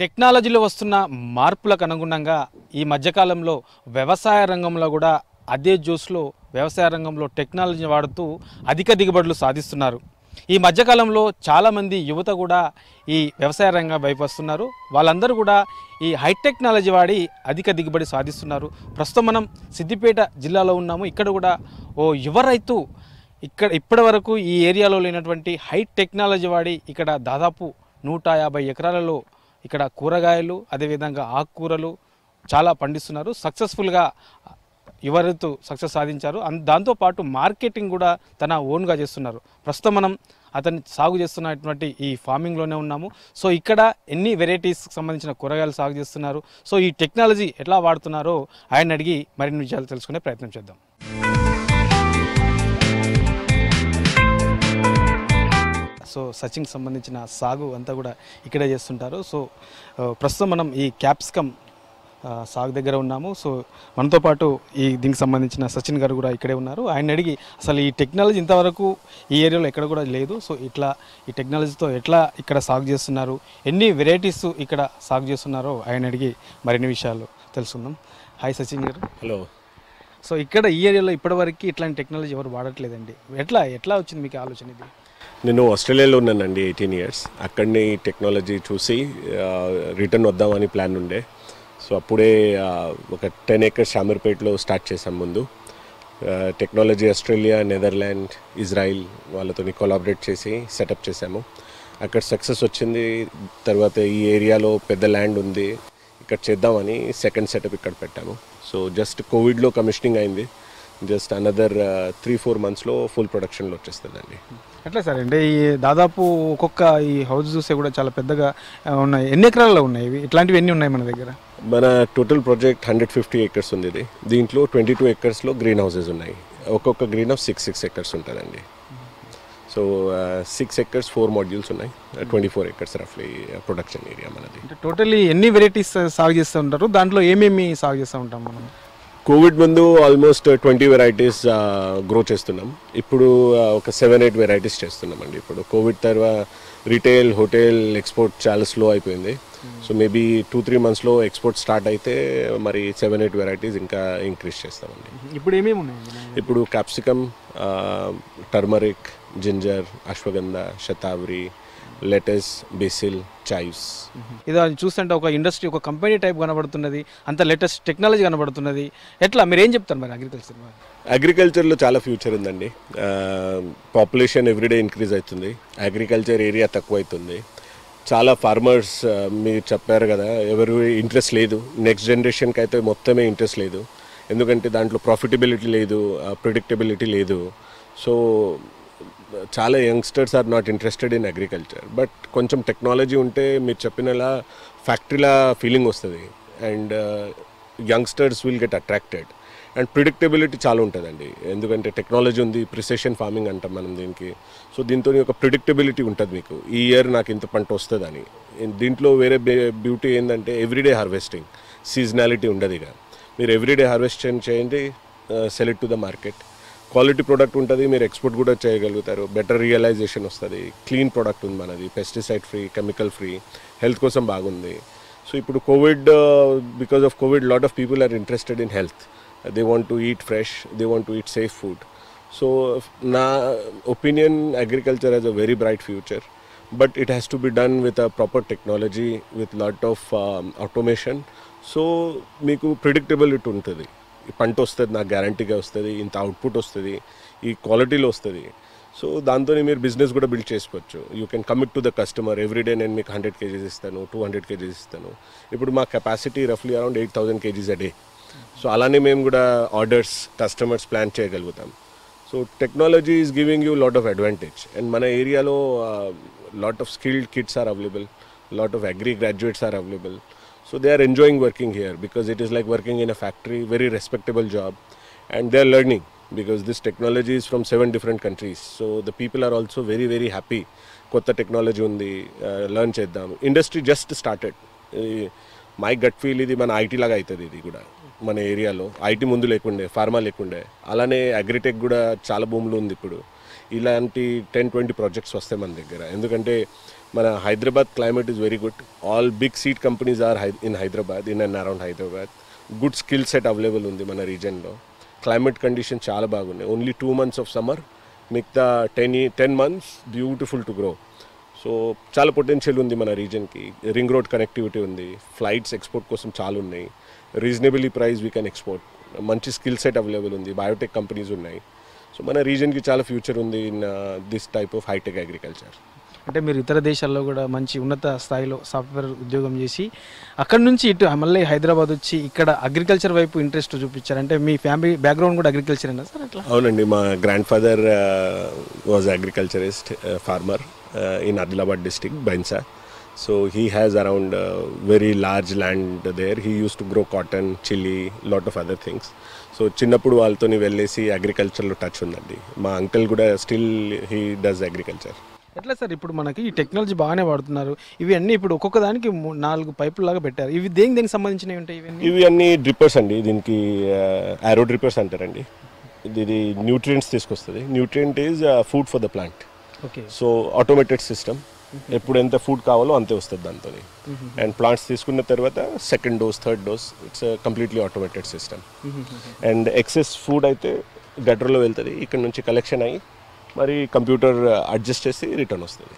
టెక్నాలజీలో వస్తున్న మార్పులకు అనుగుణంగా ఈ మధ్యకాలంలో వ్యవసాయ రంగంలో కూడా అదే జోస్లో వ్యవసాయ రంగంలో టెక్నాలజీ వాడుతూ అధిక దిగుబడులు సాధిస్తున్నారు ఈ మధ్యకాలంలో చాలామంది యువత కూడా ఈ వ్యవసాయ రంగం వైపు వస్తున్నారు వాళ్ళందరూ కూడా ఈ హై టెక్నాలజీ వాడి అధిక దిగుబడి సాధిస్తున్నారు ప్రస్తుతం మనం సిద్దిపేట జిల్లాలో ఉన్నాము ఇక్కడ కూడా ఓ యువ రైతు ఇక్కడ ఇప్పటి వరకు ఈ ఏరియాలో లేనటువంటి హై టెక్నాలజీ వాడి ఇక్కడ దాదాపు నూట యాభై ఎకరాలలో ఇక్కడ కూరగాయలు అదేవిధంగా ఆకుకూరలు చాలా పండిస్తున్నారు సక్సెస్ఫుల్గా యువ రైతు సక్సెస్ సాధించారు అన్- దాంతోపాటు మార్కెటింగ్ కూడా తన ఓన్గా చేస్తున్నారు ప్రస్తుతం మనం అతన్ని సాగు చేస్తున్నటువంటి ఈ ఫార్మింగ్లోనే ఉన్నాము సో ఇక్కడ ఎన్ని వెరైటీస్కి సంబంధించిన కూరగాయలు సాగు చేస్తున్నారు సో ఈ టెక్నాలజీ ఎట్లా వాడుతున్నారో ఆయన అడిగి మరిన్ని విషయాలు తెలుసుకునే ప్రయత్నం చేద్దాం సో సచిన్కి సంబంధించిన సాగు అంతా కూడా ఇక్కడే చేస్తుంటారు సో ఆ, ప్రస్తుతం మనం ఈ క్యాప్సికమ్ ఆ, సాగు దగ్గర ఉన్నాము సో మనతో పాటు ఈ దీనికి సంబంధించిన సచిన్ గారు కూడా ఇక్కడే ఉన్నారు ఆయన అడిగి అసలు ఈ టెక్నాలజీ ఇంతవరకు ఈ ఏరియాలో ఎక్కడ కూడా లేదు సో ఇట్లా ఈ టెక్నాలజీతో ఎట్లా ఇక్కడ సాగు చేస్తున్నారు ఎన్ని వెరైటీస్ ఇక్కడ సాగు చేస్తున్నారో ఆయన అడిగి మరిన్ని విషయాలు తెలుసుకుందాం హాయ్ సచిన్ గారు హలో సో ఇక్కడ ఈ ఏరియాలో ఇప్పటివరకు ఇట్లాంటి టెక్నాలజీ ఎవరు వాడట్లేదండి ఎట్లా ఎట్లా వచ్చింది మీకు ఆలోచన ఇది నేను ఆస్ట్రేలియాలో ఉన్నానండి ఎయిటీన్ ఇయర్స్ అక్కడనే ఈ టెక్నాలజీ చూసి రిటర్న్ వద్దామని ప్లాన్ ఉండే సో అప్పుడే ఆ, ఒక టెన్ ఏకర్స్ షామర్పేట్లో స్టార్ట్ చేశాం ముందు టెక్నాలజీ ఆస్ట్రేలియా నెదర్లాండ్ ఇజ్రాయిల్ వాళ్ళతో కొలాబరేట్ చేసి సెటప్ చేశాము అక్కడ సక్సెస్ వచ్చింది తర్వాత ఈ ఏరియాలో పెద్ద ల్యాండ్ ఉంది ఇక్కడ చేద్దామని సెకండ్ సెటప్ ఇక్కడ పెట్టాము సో జస్ట్ కోవిడ్లో కమిషనింగ్ అయింది జస్ట్ అనదర్ త్రీ ఫోర్ మంత్స్లో ఫుల్ ప్రొడక్షన్లో వచ్చేస్తుందండి ఎట్లా సార్ అంటే ఈ దాదాపు ఒక్కొక్క ఈ హౌస్ చూస్తే కూడా చాలా పెద్దగా ఆ, ఉన్నాయి ఎన్ని ఎకరాల్లో ఉన్నాయి ఇవి ఇట్లాంటివి ఎన్ని ఉన్నాయి మన దగ్గర మన total project hundred fifty acres ఉంది ఇది దీంట్లో ట్వంటీ టూ ఏకర్స్లో గ్రీన్ హౌసెస్ ఉన్నాయి ఒక్కొక్క green house six six acres ఉంటుందండి so six acres four modules ఉన్నాయి ట్వంటీ ఫోర్ ఏకర్స్ రఫ్లీ ప్రొడక్షన్ ఏరియా మనది అంటే టోటల్లీ ఎన్ని వెరైటీస్ సాగు చేస్తూ ఉంటారు దాంట్లో ఏమేమి సాగు చేస్తూ ఉంటాం మనం కోవిడ్ ముందు ఆల్మోస్ట్ ట్వంటీ వెరైటీస్ గ్రో చేస్తున్నాం ఇప్పుడు uh, ఒక సెవెన్ ఎయిట్ వెరైటీస్ చేస్తున్నామండి ఇప్పుడు కోవిడ్ తర్వాత రీటైల్ హోటల్ ఎక్స్పోర్ట్ చాలా స్లో అయిపోయింది సో మేబీ టూ త్రీ మంత్స్లో ఎక్స్పోర్ట్ స్టార్ట్ అయితే మరి సెవెన్ ఎయిట్ వెరైటీస్ ఇంకా ఇంక్రీజ్ చేస్తామండి ఇప్పుడు ఏమేమి ఉన్నాయండి ఇప్పుడు capsicum turmeric ginger ashwagandha shatavari lettuce basil chives ఇది అది చూస్తుంటే ఒక ఇండస్ట్రీ ఒక కంపెనీ టైప్ కనబడుతున్నది అంత లేటెస్ట్ టెక్నాలజీ కనబడుతున్నది ఎట్లా మీరు ఏం చెప్తారు మరి అగ్రికల్చర్ అగ్రికల్చర్లో చాలా ఫ్యూచర్ ఉందండి పాపులేషన్ ఎవ్రీడే ఇంక్రీజ్ అవుతుంది అగ్రికల్చర్ ఏరియా తక్కువ అవుతుంది చాలా ఫార్మర్స్ మీరు చెప్పారు కదా ఎవరు ఇంట్రెస్ట్ లేదు నెక్స్ట్ జనరేషన్కి అయితే మొత్తమే ఇంట్రెస్ట్ లేదు ఎందుకంటే దాంట్లో ప్రాఫిటబిలిటీ లేదు ప్రిడిక్టబిలిటీ లేదు సో చాలా youngsters are not interested in agriculture but కొంచెం టెక్నాలజీ ఉంటే మీరు చెప్పినలా ఫ్యాక్టరీలా ఫీలింగ్ వస్తుంది and youngsters will get attracted and predictability చాలా ఉంటుందండి ఎందుకంటే టెక్నాలజీ ఉంది ప్రిసెషన్ ఫార్మింగ్ అంటాం మనం దీనికి సో దీంతో ఒక ప్రిడిక్టబిలిటీ ఉంటుంది మీకు ఈ ఇయర్ నాకు ఇంత పంట వస్తుందని దీంట్లో వేరే బ్యూటీ ఏంటంటే ఎవ్రీడే హార్వెస్టింగ్ సీజనాలిటీ ఉండదు ఇక మీరు ఎవ్రీడే హార్వెస్ట్ చేయండి select to the market quality product ఉంటుంది మీరు ఎక్స్పోర్ట్ కూడా చేయగలుగుతారు బెటర్ రియలైజేషన్ వస్తుంది క్లీన్ ప్రోడక్ట్ ఉంది మనది pesticide free chemical free health కోసం బాగుంది సో ఇప్పుడు covid because of covid lot of people are interested in health they want to eat fresh they want to eat safe food so నా opinion agriculture has a very bright future but it has to be done with a proper technology with lot of automation so మీకు predictability ఉంటుంది ఈ పంట వస్తుంది నాకు గ్యారంటీగా వస్తుంది ఇంత అవుట్పుట్ వస్తుంది ఈ క్వాలిటీలో వస్తుంది సో దాంతో మీరు బిజినెస్ కూడా బిల్డ్ చేసుకోవచ్చు you can commit to the customer everyday నేను మీకు హండ్రెడ్ కేజీస్ ఇస్తాను టూ హండ్రెడ్ కేజీస్ ఇస్తాను ఇప్పుడు మా కెపాసిటీ రఫ్లీ around eight thousand kgs a day so అలానే మేము కూడా ఆర్డర్స్ కస్టమర్స్ ప్లాన్ చేయగలుగుతాం so technology is giving you lot of advantage and మన ఏరియాలో lot of skilled kids are available lot of agri graduates are available so they are enjoying working here because it is like working in a factory very respectable job and they are learning because this technology is from seven different countries. So the people are also very, very happy. కొత్త technology ఉంది learn చేద్దాం industry just started my gut feel ఇది మన IT లాగా అవుతుంది ఇది కూడా మన ఏరియాలో ఐటీ ముందు లేకుండే ఫార్మా లేకుండే అలానే అగ్రిటెక్ కూడా చాలా భూములు ఉంది ఇప్పుడు ఇలాంటి టెన్ ట్వంటీ ప్రాజెక్ట్స్ వస్తాయి మన దగ్గర ఎందుకంటే మన Hyderabad climate is very good all big seed companies are in Hyderabad in and around Hyderabad good skill set available ఉంది మన రీజన్లో క్లైమేట్ కండిషన్ చాలా బాగున్నాయి only two months of summer మిగతా ten ten months beautiful to grow so చాలా potential ఉంది మన రీజన్కి రింగ్ రోడ్ కనెక్టివిటీ ఉంది ఫ్లైట్స్ ఎక్స్పోర్ట్ కోసం చాలా ఉన్నాయి reasonably price we can export మంచి స్కిల్ సెట్ అవైలబుల్ ఉంది బయోటెక్ కంపెనీస్ ఉన్నాయి సో మన రీజన్కి చాలా ఫ్యూచర్ ఉంది in this type of high tech agriculture అంటే మీరు ఇతర దేశాల్లో కూడా మంచి ఉన్నత స్థాయిలో సాఫ్ట్వేర్ ఉద్యోగం చేసి అక్కడ నుంచి ఇటు మళ్ళీ హైదరాబాద్ వచ్చి ఇక్కడ అగ్రికల్చర్ వైపు ఇంట్రెస్ట్ చూపించారు అంటే మీ ఫ్యామిలీ బ్యాక్గ్రౌండ్ కూడా అగ్రికల్చర్ అయినా సార్ అట్లా అవునండి మా grandfather was agriculturist farmer in Adilabad district Bhainsa so he has around very large land there he use to grow cotton chilli lot of other things so చిన్నప్పుడు వాళ్ళతోని వెళ్ళేసి అగ్రికల్చర్లో టచ్ ఉందండి మా అంకల్ కూడా స్టిల్ హీ డస్ అగ్రికల్చర్ ఎట్లా sir ఇప్పుడు మనకి ఈ టెక్నాలజీ బాగానే వాడుతున్నారు ఇవి అన్నీ ఇప్పుడు ఒక్కొక్క దానికి మూ- నాలుగు పైపులు లాగా పెట్టారు ఇవి దేనికి దేనికి సంబంధించినవి ఉంటాయి ఇవన్నీ ఇవి అన్ని డ్రిప్పర్స్ అండి దీనికి ఆరో డ్రిప్పర్స్ అంటారండి ఇది న్యూట్రియంట్స్ తీసుకొస్తుంది nutrient is food for the plant okay so automated system ఎప్పుడు ఎంత ఫుడ్ కావాలో అంతే వస్తుంది దాంతో అండ్ ప్లాంట్స్ తీసుకున్న తర్వాత second dose third dose it's completely automated system and excess food అయితే గటర్లో వెళ్తుంది ఇక్కడ నుంచి కలెక్షన్ అయ్యి మరి కంప్యూటర్ అడ్జస్ట్ చేసి రిటర్న్ వస్తుంది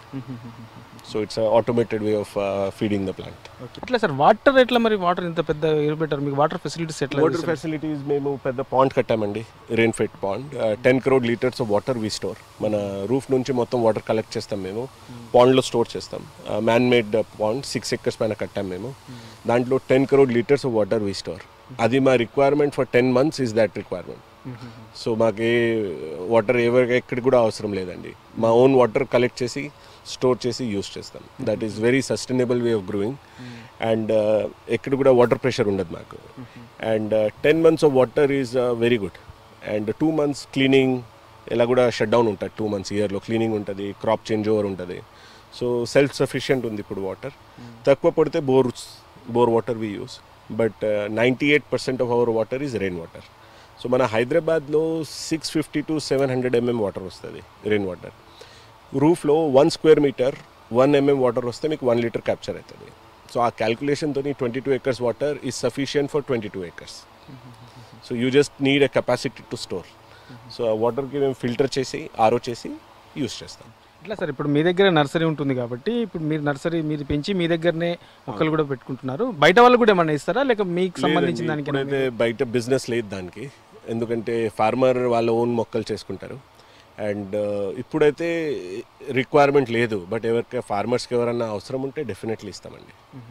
so it's automated way of feeding the plant okay ఎట్లా సార్ వాటర్ ఎట్లా మరి వాటర్ ఇంత పెద్ద ఎయిర్ పెట్టారు మీకు వాటర్ ఫెసిలిటీస్ ఎట్లా వాటర్ ఫెసిలిటీస్ మేము పెద్ద పాండ్ కట్టామండి rain fed pond ten crore litres of water we store మన రూఫ్ నుంచి మొత్తం వాటర్ కలెక్ట్ చేస్తాం మేము పాండ్లో స్టోర్ చేస్తాం man made pond six acres పైన కట్టాం మేము దాంట్లో ten crore litres of water we store అది మా requirement for ten months is that requirement so మాకు ఏ వాటర్ ఎవరికి ఎక్కడికి కూడా అవసరం లేదండి మా ఓన్ వాటర్ కలెక్ట్ చేసి స్టోర్ చేసి యూస్ చేస్తాం that is very sustainable way of growing and ఎక్కడ కూడా వాటర్ ప్రెషర్ ఉండదు మాకు and ten months of water is very good and two months cleaning ఇలా కూడా షట్ డౌన్ ఉంటుంది టూ మంత్స్ ఇయర్లో క్లీనింగ్ ఉంటుంది క్రాప్ చేంజ్ ఓవర్ ఉంటుంది సో సెల్ఫ్ సఫిషియెంట్ ఉంది ఇప్పుడు వాటర్ తక్కువ పడితే bore bore water we use but ninety eight percent of our water is rain water so మన హైదరాబాద్లో six fifty to seven hundred mm water వస్తుంది rain water రూఫ్లో one square metre one mm water వస్తే మీకు one litre capture అవుతుంది so ఆ క్యాల్కులేషన్తో twenty two acres water is sufficient for twenty two acres so you just need a capacity to store so ఆ వాటర్కి మేము filter చేసి ఆరో చేసి యూస్ చేస్తాం ఎట్లా సార్ ఇప్పుడు మీ దగ్గర నర్సరీ ఉంటుంది కాబట్టి ఇప్పుడు మీరు నర్సరీ మీరు పెంచి మీ దగ్గరనే మొక్కలు కూడా పెట్టుకుంటున్నారు బయట వాళ్ళు కూడా ఏమన్నా ఇస్తారా లేక మీకు సంబంధించిన దానికి ఇప్పుడైతే బయట బిజినెస్ లేదు దానికి ఎందుకంటే ఫార్మర్ వాళ్ళ ఓన్ మొక్కలు చేసుకుంటారు అండ్ ఇప్పుడైతే రిక్వైర్మెంట్ లేదు బట్ ఎవరికి ఫార్మర్స్కి ఎవరైనా అవసరం ఉంటే డెఫినెట్లీ ఇస్తామండి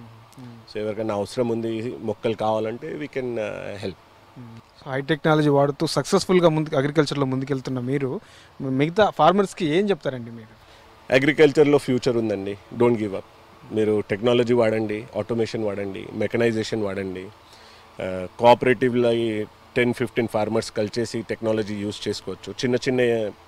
సో ఎవరికైనా అవసరం ఉంది మొక్కలు కావాలంటే we can help high technology వాడుతూ సక్సెస్ఫుల్గా ముందుకు అగ్రికల్చర్లో ముందుకెళ్తున్న మీరు మిగతా ఫార్మర్స్కి ఏం చెప్తారండి మీరు అగ్రికల్చర్లో ఫ్యూచర్ ఉందండి డోంట్ గివ్ అప్ మీరు టెక్నాలజీ వాడండి ఆటోమేషన్ వాడండి మెకనైజేషన్ వాడండి కోఆపరేటివ్లో టెన్ ఫిఫ్టీన్ ఫార్మర్స్ కలిసేసి టెక్నాలజీ యూస్ చేసుకోవచ్చు చిన్న చిన్న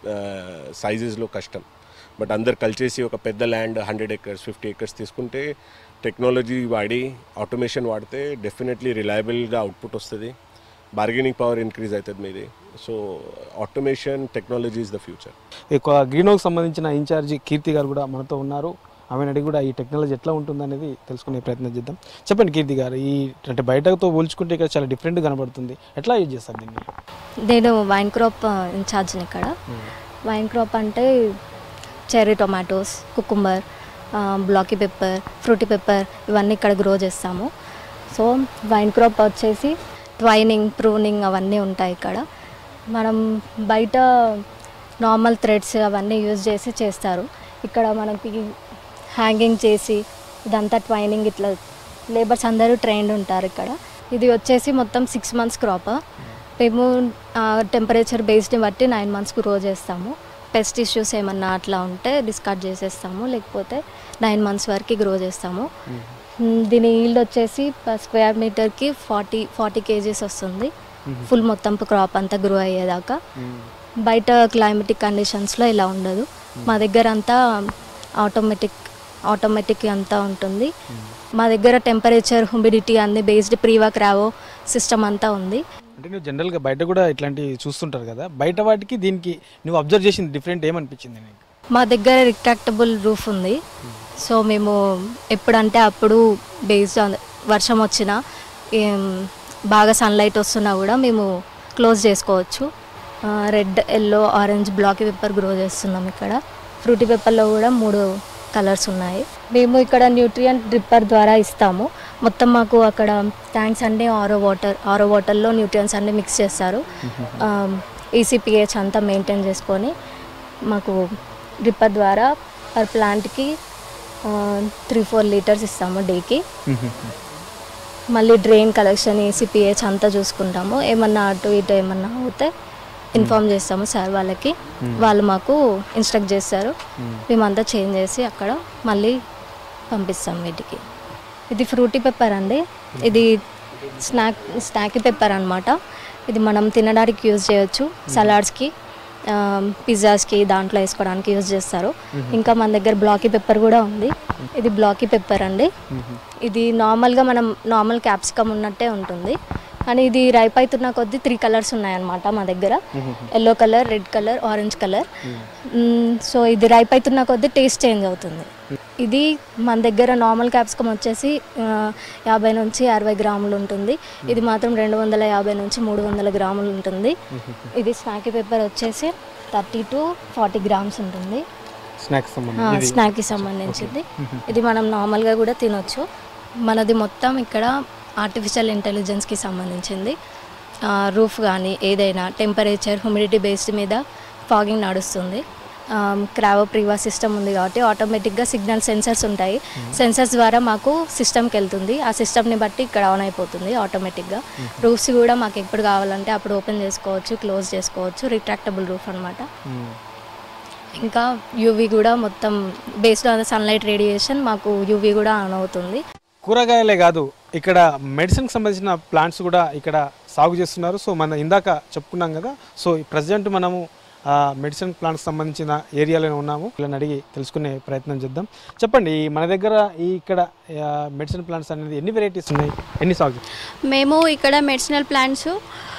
సైజెస్లో కష్టం బట్ అందరు కలిసేసి ఒక పెద్ద land hundred acres fifty acres తీసుకుంటే టెక్నాలజీ వాడి ఆటోమేషన్ వాడితే డెఫినెట్లీ రిలయబుల్గా అవుట్పుట్ వస్తుంది బార్గెనింగ్ పవర్ ఇంక్రీజ్ అవుతుంది మీది so automation technology is the future ఎక్కువ గ్రీన్ హౌస్ సంబంధించిన ఇన్ఛార్జి కీర్తి గారు కూడా మనతో ఉన్నారు ఆమెను అడిగి కూడా ఈ టెక్నాలజీ ఎట్లా ఉంటుందనేది తెలుసుకునే ప్రయత్నం చేద్దాం చెప్పండి కీర్తి గారు ఈ అంటే బయటతో పోల్చుకుంటే ఇక్కడ చాలా డిఫరెంట్ కనబడుతుంది ఎట్లా యూజ్ చేస్తారు దీన్ని నేను వైన్ క్రాప్ ఇన్ఛార్జ్ని ఇక్కడ వైన్ క్రాప్ అంటే cherry tomatoes cucumber blocky pepper fruity pepper ఇవన్నీ ఇక్కడ గ్రో చేస్తాము సో వైన్ క్రాప్ వచ్చేసి ట్వైనింగ్ ప్రూనింగ్ అవన్నీ ఉంటాయి ఇక్కడ మనం బయట నార్మల్ థ్రెడ్స్ అవన్నీ యూజ్ చేసి చేస్తారు ఇక్కడ మనకి హ్యాంగింగ్ చేసి ఇదంతా ట్వైనింగ్ ఇట్లా లేబర్స్ అందరూ ట్రైన్డ్ ఉంటారు ఇక్కడ ఇది వచ్చేసి మొత్తం సిక్స్ మంత్స్ క్రాప్ మేము టెంపరేచర్ బేస్డ్ని బట్టి నైన్ మంత్స్కి గ్రో చేస్తాము పెస్ట్ ఇష్యూస్ ఏమన్నా అట్లా ఉంటే డిస్కార్డ్ చేసేస్తాము లేకపోతే నైన్ మంత్స్ వరకు గ్రో చేస్తాము మ్, దీని ఈల్డ్ వచ్చేసి స్క్వేర్ మీటర్కి ఫార్టీ ఫార్టీ కేజీస్ వస్తుంది ఫుల్ మొత్తం క్రాప్ అంతా గ్రో అయ్యేదాకా బయట క్లైమేటిక్ కండిషన్స్లో ఇలా ఉండదు మా దగ్గర అంతా ఆటోమేటిక్ ఆటోమేటిక్ అంతా ఉంటుంది మా దగ్గర టెంపరేచర్ హ్యూమిడిటీ అన్ని బేస్డ్ ప్రీవా క్రావో సిస్టమ్ అంతా ఉంది అంటే నువ్వు జనరల్గా బయట కూడా ఇట్లాంటివి చూస్తుంటారు కదా బయట వాటికి దీనికి నువ్వు అబ్జర్వ్ చేసింది డిఫరెంట్ ఏమనిపించింది నీకు మా దగ్గర రిట్రాక్టబుల్ రూఫ్ ఉంది సో మేము ఎప్పుడంటే అప్పుడు బేస్డ్ ఆన్ వర్షం వచ్చినా ఏం, బాగా సన్లైట్ వస్తున్నా కూడా మేము క్లోజ్ చేసుకోవచ్చు red yellow orange black pepper grow చేస్తున్నాం ఇక్కడ ఫ్రూటీ పెప్పర్లో కూడా మూడు కలర్స్ ఉన్నాయి మేము ఇక్కడ న్యూట్రియంట్ డ్రిప్పర్ ద్వారా ఇస్తాము మొత్తం మాకు అక్కడ ట్యాంక్స్ అన్నీ ఆరో వాటర్ ఆరో వాటర్లో న్యూట్రియన్స్ అన్నీ మిక్స్ చేస్తారు ఈసీపీహెచ్ అంతా మెయింటైన్ చేసుకొని మాకు డ్రిప్పర్ ద్వారా పర్ ప్లాంట్కి త్రీ ఫోర్ లీటర్స్ ఇస్తాము డేకి మళ్ళీ డ్రైన్ కలెక్షన్ ఏసీపీహెచ్ అంతా చూసుకుంటాము ఏమన్నా అటు ఇటు ఏమన్నా అవుతే ఇన్ఫామ్ చేస్తాము సార్ వాళ్ళకి వాళ్ళు మాకు ఇన్స్ట్రక్ట్ చేస్తారు మేమంతా చేంజ్ చేసి అక్కడ మళ్ళీ పంపిస్తాం వీటికి ఇది ఫ్రూటీ పెప్పర్ అండి ఇది స్నాక్ స్నాకీ పెప్పర్ అనమాట ఇది మనం తినడానికి యూజ్ చేయొచ్చు సలాడ్స్కి పిజ్జాస్కి దాంట్లో వేసుకోవడానికి యూజ్ చేస్తారు ఇంకా మన దగ్గర బ్లాకీ పెప్పర్ కూడా ఉంది ఇది బ్లాకీ పెప్పర్ అండి ఇది నార్మల్గా మనం నార్మల్ క్యాప్సికమ్ ఉన్నట్టే ఉంటుంది కానీ ఇది రైప్ అవుతున్న కొద్దీ త్రీ కలర్స్ ఉన్నాయన్నమాట మా దగ్గర yellow colour red colour orange colour so ఇది రైప్ అవుతున్న కొద్దీ టేస్ట్ చేంజ్ అవుతుంది ఇది మన దగ్గర నార్మల్ క్యాప్సికమ్ వచ్చేసి ఆ, యాభై నుంచి అరవై గ్రాములు ఉంటుంది ఇది మాత్రం రెండు వందల యాభై నుంచి మూడు వందల గ్రాములు ఉంటుంది ఇది స్నాకీ పెప్పర్ వచ్చేసి థర్టీ టు ఫార్టీ గ్రామ్స్ ఉంటుంది స్నాక్స్ ఆ, సంబంధించి స్నాక్కి సంబంధించింది ఇది మనం నార్మల్గా కూడా తినొచ్చు మనది మొత్తం ఇక్కడ ఆర్టిఫిషియల్ ఇంటెలిజెన్స్కి సంబంధించింది ఆ, రూఫ్ కానీ ఏదైనా టెంపరేచర్ హ్యూమిడిటీ బేస్డ్ మీద ఫాగింగ్ నడుస్తుంది క్రావో ప్రీవా సిస్టమ్ ఉంది కాబట్టి ఆటోమేటిక్గా సిగ్నల్ సెన్సర్స్ ఉంటాయి సెన్సర్స్ ద్వారా మాకు సిస్టమ్కి వెళ్తుంది ఆ సిస్టమ్ని బట్టి ఇక్కడ ఆన్ అయిపోతుంది ఆటోమేటిక్గా రూఫ్స్ కూడా మాకు ఎప్పుడు కావాలంటే అప్పుడు ఓపెన్ చేసుకోవచ్చు క్లోజ్ చేసుకోవచ్చు రిట్రాక్టబుల్ రూఫ్ అనమాట ఇంకా యూవీ కూడా మొత్తం బేస్డ్ ఆన్ సన్లైట్ రేడియేషన్ మాకు యూవీ కూడా ఆన్ అవుతుంది కూరగాయలే కాదు ఇక్కడ మెడిసిన్కి సంబంధించిన ప్లాంట్స్ కూడా ఇక్కడ సాగు చేస్తున్నారు సో మన ఇందాక చెప్పుకున్నాం కదా సో ప్రజెంట్ మనము ఆ, మెడిసిన్ ప్లాంట్స్ సంబంధించిన ఏరియాలోనే ఉన్నాము వీళ్ళని అడిగి తెలుసుకునే ప్రయత్నం చేద్దాం చెప్పండి ఈ మన దగ్గర ఈ ఇక్కడ ఆ, మెడిసిన్ ప్లాంట్స్ అనేది ఎన్ని వెరైటీస్ ఉన్నాయి ఎన్ని సాగు చేస్తారు? మేము ఇక్కడ మెడిసినల్ ప్లాంట్స్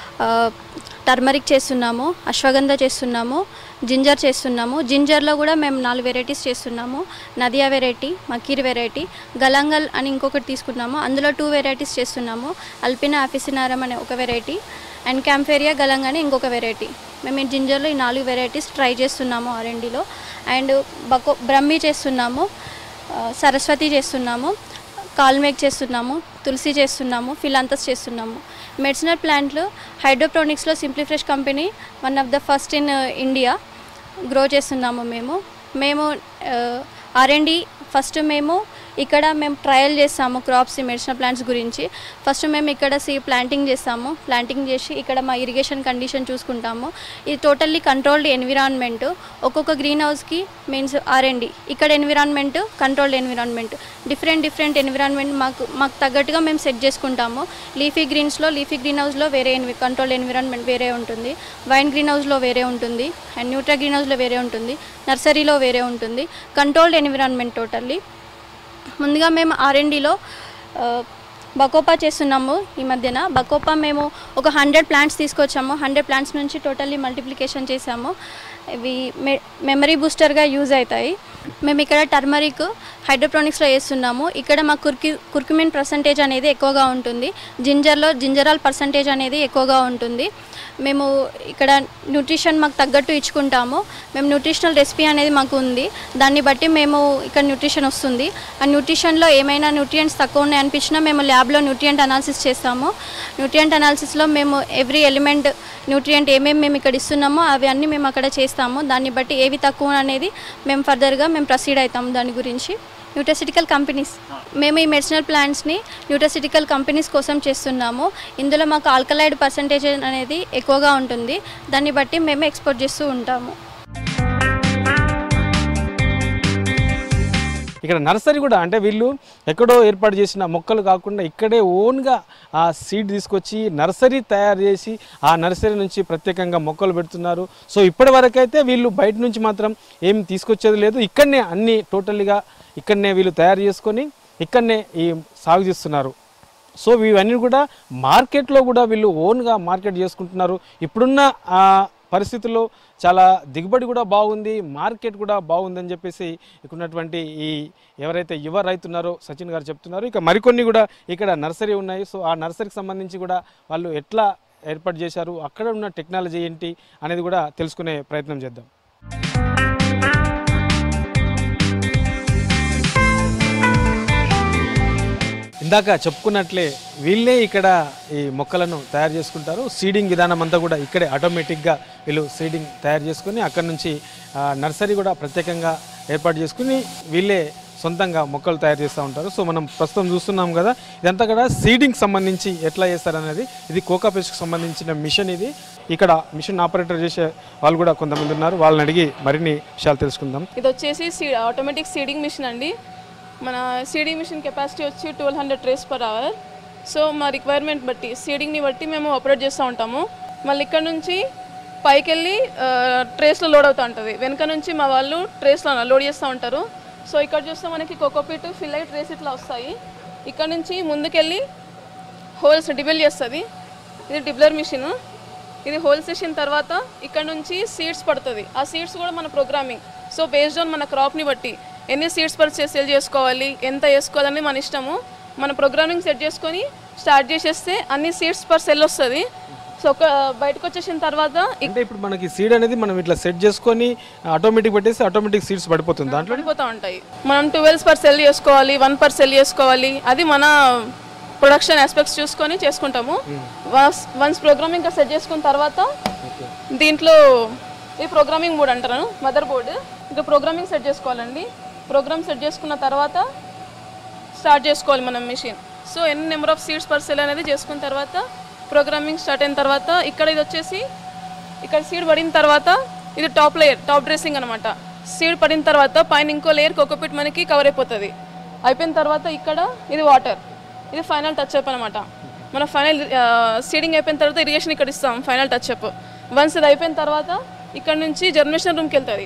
టర్మరిక్ చేస్తున్నాము అశ్వగంధ చేస్తున్నాము జింజర్ చేస్తున్నాము జింజర్లో కూడా మేము నాలుగు వెరైటీస్ చేస్తున్నాము నదియా వెరైటీ మకీర్ వెరైటీ గలంగల్ అని ఇంకొకటి తీసుకున్నాము అందులో టూ వెరైటీస్ చేస్తున్నాము అల్పినా ఆఫిసినారం అనే ఒక వెరైటీ అండ్ క్యాంఫేరియా గలంగ్ అని ఇంకొక వెరైటీ మేము ఈ జింజర్లో ఈ నాలుగు వెరైటీస్ ట్రై చేస్తున్నాము ఆర్ఎండిలో అండ్ బకో బ్రహ్మి చేస్తున్నాము ఆ, సరస్వతి చేస్తున్నాము కాల్మేక్ చేస్తున్నాము తులసి చేస్తున్నాము ఫిలాంతస్ చేస్తున్నాము మెడిసినల్ ప్లాంట్లు హైడ్రోప్రోనిక్స్లో Simplifresh company one of the first in India grow చేస్తున్నాము మేము మేము ఆర్ఎండి ఫస్ట్ మేము ఇక్కడ మేము ట్రయల్ చేస్తాము క్రాప్స్ మెడిసినల్ ప్లాంట్స్ గురించి ఫస్ట్ మేము ఇక్కడ సీ ప్లాంటింగ్ చేస్తాము ప్లాంటింగ్ చేసి ఇక్కడ మా ఇరిగేషన్ కండిషన్ చూసుకుంటాము ఇది టోటల్లీ కంట్రోల్డ్ ఎన్విరాన్మెంట్ ఒక్కొక్క గ్రీన్ హౌస్కి మీన్స్ ఆర్ఎండి ఇక్కడ environment controlled environment different different environment మాకు మాకు తగ్గట్టుగా మేము సెట్ చేసుకుంటాము లీఫీ గ్రీన్స్లో లీఫీ గ్రీన్ హౌస్లో వేరే ఎన్వి కంట్రోల్డ్ ఎన్విరాన్మెంట్ వేరే ఉంటుంది వైన్ గ్రీన్ హౌస్లో వేరే ఉంటుంది అండ్ న్యూట్రా గ్రీన్ హౌస్లో వేరే ఉంటుంది నర్సరీలో వేరే ఉంటుంది కంట్రోల్డ్ ఎన్విరాన్మెంట్ టోటల్లీ ముందుగా మేము ఆర్ఎండిలో బకోపా చేస్తున్నాము ఈ మధ్యన బకోపా మేము ఒక హండ్రెడ్ ప్లాంట్స్ తీసుకొచ్చాము హండ్రెడ్ ప్లాంట్స్ నుంచి టోటల్లీ మల్టిప్లికేషన్ చేసాము ఇవి మె మెమరీ బూస్టర్గా యూజ్ అవుతాయి మేము ఇక్కడ టర్మరిక్ హైడ్రోప్రోనిక్స్లో వేస్తున్నాము ఇక్కడ మా కుర్కి కుర్కుమిన్ పర్సంటేజ్ అనేది ఎక్కువగా ఉంటుంది జింజర్లో జింజరాల్ పర్సంటేజ్ అనేది ఎక్కువగా ఉంటుంది మేము ఇక్కడ న్యూట్రిషన్ మాకు తగ్గట్టు ఇచ్చుకుంటాము మేము న్యూట్రిషనల్ రెసిపీ అనేది మాకు ఉంది దాన్ని బట్టి మేము ఇక్కడ న్యూట్రిషన్ వస్తుంది ఆ న్యూట్రిషన్లో ఏమైనా న్యూట్రియంట్స్ తక్కువ ఉన్నాయి అనిపించినా మేము ల్యాబ్లో న్యూట్రియంట్ అనాలిసిస్ చేస్తాము న్యూట్రియంట్ అనాలిసిస్లో మేము ఎవ్రీ ఎలిమెంట్ న్యూట్రియంట్ ఏమేమి మేము ఇక్కడ ఇస్తున్నామో అవి అన్నీ మేము అక్కడ చేస్తాము దాన్ని బట్టి ఏవి తక్కువ అనేది మేము ఫర్దర్గా మేము ప్రొసీడ్ అవుతాము దాని గురించి న్యూట్రసిటికల్ కంపెనీస్ మేము ఈ మెడిసినల్ ప్లాంట్స్ని న్యూట్రసిటికల్ కంపెనీస్ కోసం చేస్తున్నాము ఇందులో మాకు ఆల్కలైడ్ పర్సంటేజ్ అనేది ఎక్కువగా ఉంటుంది దాన్ని బట్టి మేము ఎక్స్పోర్ట్ చేస్తూ ఉంటాము ఇక్కడ నర్సరీ కూడా అంటే వీళ్ళు ఎక్కడో ఏర్పాటు చేసిన మొక్కలు కాకుండా ఇక్కడే ఓన్గా ఆ సీడ్ తీసుకొచ్చి నర్సరీ తయారు చేసి ఆ నర్సరీ నుంచి ప్రత్యేకంగా మొక్కలు పెడుతున్నారు సో ఇప్పటి వరకైతే వీళ్ళు బయట నుంచి మాత్రం ఏం తీసుకొచ్చేది లేదు ఇక్కడనే అన్ని టోటల్గా ఇక్కడనే వీళ్ళు తయారు చేసుకొని ఇక్కడనే ఈ సాగు చేస్తున్నారు సో ఇవన్నీ కూడా మార్కెట్లో కూడా వీళ్ళు ఓన్గా మార్కెట్ చేసుకుంటున్నారు ఇప్పుడున్న ఆ, పరిస్థితుల్లో చాలా దిగుబడి కూడా బాగుంది మార్కెట్ కూడా బాగుందని చెప్పేసి ఇక్కడ ఉన్నటువంటి ఈ ఎవరైతే యువ రైతు ఉన్నారో సచిన్ గారు చెప్తున్నారు ఇక మరికొన్ని కూడా ఇక్కడ నర్సరీ ఉన్నాయి సో ఆ నర్సరీకి సంబంధించి కూడా వాళ్ళు ఎట్లా ఏర్పాటు చేశారు అక్కడ ఉన్న టెక్నాలజీ ఏంటి అనేది కూడా తెలుసుకునే ప్రయత్నం చేద్దాం ఇందాక చెప్పుకున్నట్లే వీళ్ళే ఇక్కడ ఈ మొక్కలను తయారు చేసుకుంటారు సీడింగ్ విధానం అంతా కూడా ఇక్కడే ఆటోమేటిక్గా వీళ్ళు సీడింగ్ తయారు చేసుకుని అక్కడ నుంచి ఆ, నర్సరీ కూడా ప్రత్యేకంగా ఏర్పాటు చేసుకుని వీళ్ళే సొంతంగా మొక్కలు తయారు చేస్తూ ఉంటారు సో మనం ప్రస్తుతం చూస్తున్నాం కదా ఇదంతా కూడా సీడింగ్ సంబంధించి ఎట్లా చేస్తారనేది ఇది కోకా పేస్ట్కి సంబంధించిన మిషన్ ఇది ఇక్కడ మిషన్ ఆపరేటర్ చేసే వాళ్ళు కూడా కొంతమంది ఉన్నారు వాళ్ళని అడిగి మరిన్ని విషయాలు తెలుసుకుందాం ఇది వచ్చేసి సీ ఆటోమేటిక్ సీడింగ్ మిషన్ అండి మన సీడింగ్ మిషన్ కెపాసిటీ వచ్చి twelve hundred trays per hour so మా రిక్వైర్మెంట్ బట్టి సీడింగ్ని బట్టి మేము ఆపరేట్ చేస్తూ ఉంటాము మళ్ళీ ఇక్కడ నుంచి పైకి వెళ్ళి ట్రేస్లో లోడ్ అవుతూ ఉంటుంది వెనక నుంచి మా వాళ్ళు ట్రేస్లో లోడ్ చేస్తూ ఉంటారు సో ఇక్కడ చూస్తే మనకి కోకోపీట్ ఫిల్ అయ్యి ట్రేస్ ఇట్లా వస్తాయి ఇక్కడ నుంచి ముందుకెళ్ళి హోల్స్ డిబెల్ చేస్తుంది ఇది డిబ్లర్ మిషన్ ఇది హోల్ సెషన్ తర్వాత ఇక్కడ నుంచి సీడ్స్ పడుతుంది ఆ సీడ్స్ కూడా మన ప్రోగ్రామింగ్ సో బేస్డ్ ఆన్ మన క్రాప్ని బట్టి ఎన్ని సీడ్స్ పర్ సేల్ చేసుకోవాలి ఎంత వేసుకోవాలని మన ఇష్టము మన ప్రోగ్రామింగ్ సెట్ చేసుకొని స్టార్ట్ చేసేస్తే అన్ని సీడ్స్ పర్ సెల్ వస్తుంది సో ఒక బయటకు వచ్చేసిన తర్వాత ఇక్- అంటే ఇప్పుడు మనకి సీడ్ అనేది మనం ఇట్లా సెట్ చేసుకొని ఆటోమేటిక్ పెట్టేసి ఆటోమేటిక్ సీడ్స్ పడిపోతుంది దాంట్లో పడిపోతూ ఉంటాయి మనం ట్వెల్వ్స్ పర్ సెల్ చేసుకోవాలి వన్ పర్ సెల్ చేసుకోవాలి అది మన ప్రొడక్షన్ ఆస్పెక్ట్స్ చూసుకొని చేసుకుంటాము వన్స్ వన్స్ ప్రోగ్రామింగ్ సెట్ చేసుకున్న తర్వాత దీంట్లో ఈ ప్రోగ్రామింగ్ బోర్డ్ అంటారు మదర్ బోర్డు ఇంకా ప్రోగ్రామింగ్ సెట్ చేసుకోవాలండి ప్రోగ్రామ్ సెట్ చేసుకున్న తర్వాత స్టార్ట్ చేసుకోవాలి మనం మిషన్ సో ఎన్ని number of seats per cell అనేది చేసుకున్న తర్వాత ప్రోగ్రామింగ్ స్టార్ట్ అయిన తర్వాత ఇక్కడ ఇది వచ్చేసి ఇక్కడ సీడ్ పడిన తర్వాత ఇది టాప్ లేయర్ టాప్ డ్రెస్సింగ్ అనమాట సీడ్ పడిన తర్వాత పైన ఇంకో లేయర్ కోకోపిట్ మనకి కవర్ అయిపోతుంది అయిపోయిన తర్వాత ఇక్కడ ఇది వాటర్ ఇది ఫైనల్ టచ్ అప్ అనమాట మన ఫైనల్ సీడింగ్ అయిపోయిన తర్వాత ఇరిగేషన్ ఇక్కడ ఇస్తాం ఫైనల్ టచ్ అప్ వన్స్ ఇది అయిపోయిన తర్వాత ఇక్కడ నుంచి జర్మినేషన్ రూమ్కి వెళ్తుంది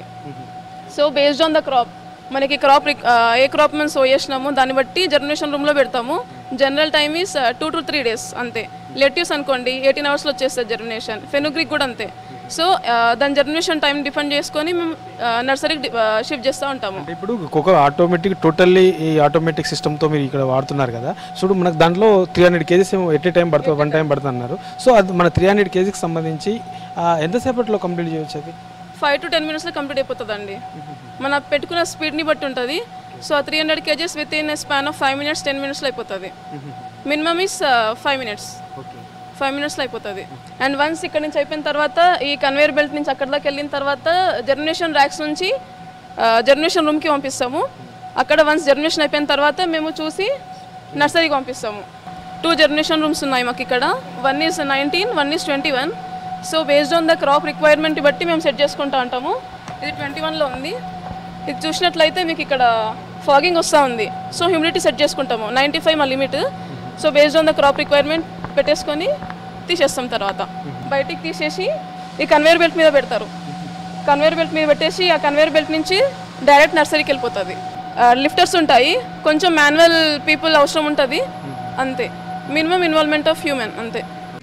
so based on the crop మనకి క్రాప్ ఏ క్రాప్ మనం సో చేసినామో దాన్ని బట్టి జర్మినేషన్ రూమ్లో పెడతాము general time is two to three days అంతే లెట్యూస్ అనుకోండి ఎయిటీన్ అవర్స్లో వచ్చేస్తుంది జర్మినేషన్ ఫెనుగ్రిక్ కూడా అంతే సో దాని జర్మినేషన్ టైం డిపెండ్ చేసుకొని మేము నర్సరీకి షిఫ్ట్ చేస్తూ ఉంటాము అంటే ఇప్పుడు కోకో ఆటోమేటిక్ టోటల్లీ ఈ ఆటోమేటిక్ సిస్టమ్తో మీరు ఇక్కడ వాడుతున్నారు కదా చూడు మనకు దాంట్లో త్రీ హండ్రెడ్ కేజీస్ ఏమో ఎట్ ఏ టైం పడుతుంది వన్ టైం పడుతుంది అన్నారు సో అది మన త్రీ హండ్రెడ్ కేజీకి సంబంధించి ఆ, ఎంతసేపట్లో కంప్లీట్ చేయొచ్చు అది ఫైవ్ టు టెన్ మినిట్స్లో కంప్లీట్ అయిపోతుందండి మన పెట్టుకున్న స్పీడ్ని బట్టి ఉంటుంది సో ఆ three hundred kgs within span of five minutes ten మినిట్స్లో అయిపోతుంది minimum is five minutes five మినిట్స్లో అయిపోతుంది అండ్ వన్స్ ఇక్కడ నుంచి అయిపోయిన తర్వాత ఈ కన్వేయర్ బెల్ట్ నుంచి అక్కడ దాకా వెళ్ళిన తర్వాత జర్మినేషన్ ర్యాక్స్ నుంచి జర్మినేషన్ రూమ్కి పంపిస్తాము అక్కడ వన్స్ జర్మినేషన్ అయిపోయిన తర్వాత మేము చూసి నర్సరీకి పంపిస్తాము టూ జర్మినేషన్ రూమ్స్ ఉన్నాయి మాకు ఇక్కడ one is nineteen one is twenty one so based on the crop requirement బట్టి మేము సెట్ చేసుకుంటూ ఉంటాము ఇది ట్వంటీ వన్లో ఉంది ఇది చూసినట్లయితే మీకు ఇక్కడ ఫాగింగ్ వస్తూ ఉంది సో హ్యూమిడిటీ సెట్ చేసుకుంటాము నైంటీ ఫైవ్ మా limit so based on the crop requirement పెట్టేసుకొని తీసేస్తాం తర్వాత బయటికి తీసేసి ఈ కన్వేయర్ బెల్ట్ మీద పెడతారు కన్వేయర్ బెల్ట్ మీద పెట్టేసి ఆ కన్వేయర్ బెల్ట్ నుంచి డైరెక్ట్ నర్సరీకి వెళ్ళిపోతుంది లిఫ్టర్స్ ఉంటాయి కొంచెం మాన్యువల్ పీపుల్ అవసరం ఉంటుంది అంతే మినిమం ఇన్వాల్వ్మెంట్ ఆఫ్ హ్యూమన్ అంతే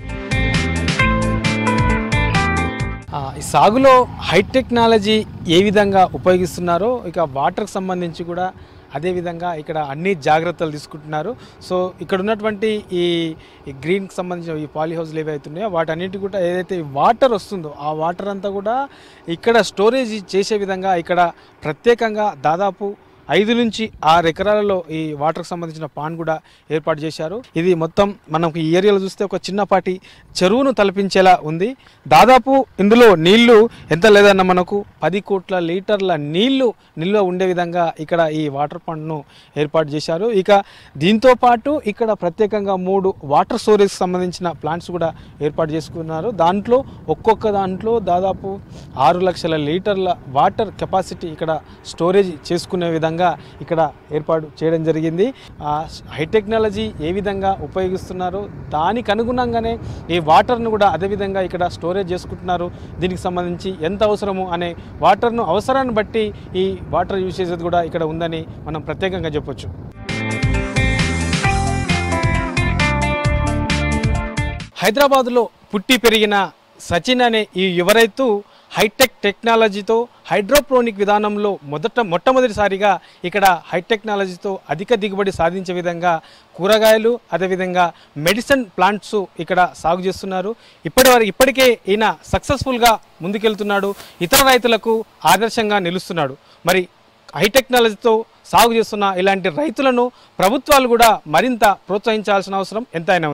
ఆ, ఈ సాగులో హై టెక్నాలజీ ఏ విధంగా ఉపయోగిస్తున్నారో ఇక వాటర్కి సంబంధించి కూడా అదే విధంగా ఇక్కడ అన్ని జాగ్రత్తలు తీసుకుంటున్నారు సో ఇక్కడ ఉన్నటువంటి ఈ ఈ గ్రీన్కి సంబంధించిన ఈ పాలీ హౌస్లు ఏవైతే ఉన్నాయో వాటన్నిటి కూడా ఏదైతే వాటర్ వస్తుందో ఆ వాటర్ అంతా కూడా ఇక్కడ స్టోరేజ్ చేసే విధంగా ఇక్కడ ప్రత్యేకంగా దాదాపు ఐదు నుంచి ఆరు ఎకరాలలో ఈ వాటర్కి సంబంధించిన పాండ్ కూడా ఏర్పాటు చేశారు ఇది మొత్తం మనకు ఈ ఏరియాలో చూస్తే ఒక చిన్నపాటి చెరువును తలపించేలా ఉంది దాదాపు ఇందులో నీళ్లు ఎంత లేదన్న మనకు పది కోట్ల లీటర్ల నీళ్లు నిల్వ ఉండే విధంగా ఇక్కడ ఈ వాటర్ పాండ్ను ఏర్పాటు చేశారు ఇక దీంతో పాటు ఇక్కడ ప్రత్యేకంగా మూడు వాటర్ స్టోరేజ్కి సంబంధించిన ప్లాంట్స్ కూడా ఏర్పాటు చేసుకున్నారు దాంట్లో ఒక్కొక్క దాంట్లో దాదాపు ఆరు లక్షల లీటర్ల వాటర్ కెపాసిటీ ఇక్కడ స్టోరేజ్ చేసుకునే విధంగా ఇక్కడ ఏర్పాటు చేయడం జరిగింది ఆ హై టెక్నాలజీ ఏ విధంగా ఉపయోగిస్తున్నారో దానికి అనుగుణంగానే ఈ వాటర్ను కూడా అదే విధంగా ఇక్కడ స్టోరేజ్ చేసుకుంటున్నారు దీనికి సంబంధించి ఎంత అవసరము అనే వాటర్ను అవసరాన్ని బట్టి ఈ వాటర్ యూసేజ్ కూడా ఇక్కడ ఉందని మనం ప్రత్యేకంగా చెప్పొచ్చు హైదరాబాద్లో పుట్టి పెరిగిన సచిన్ అనే ఈ యువ రైతు హైటెక్ టెక్నాలజీతో హైడ్రోప్రోనిక్ విధానంలో మొదట మొట్టమొదటిసారిగా ఇక్కడ హై టెక్నాలజీతో అధిక దిగుబడి సాధించే విధంగా కూరగాయలు అదేవిధంగా మెడిసిన్ ప్లాంట్స్ ఇక్కడ సాగు చేస్తున్నారు ఇప్పటి వరకు ఇప్పటికే ఈయన సక్సెస్ఫుల్గా ముందుకెళ్తున్నాడు ఇతర రైతులకు ఆదర్శంగా నిలుస్తున్నాడు మరి హై టెక్నాలజీతో సాగు చేస్తున్న ఇలాంటి రైతులను ప్రభుత్వాలు కూడా మరింత ప్రోత్సహించాల్సిన అవసరం ఎంతైనా ఉంది.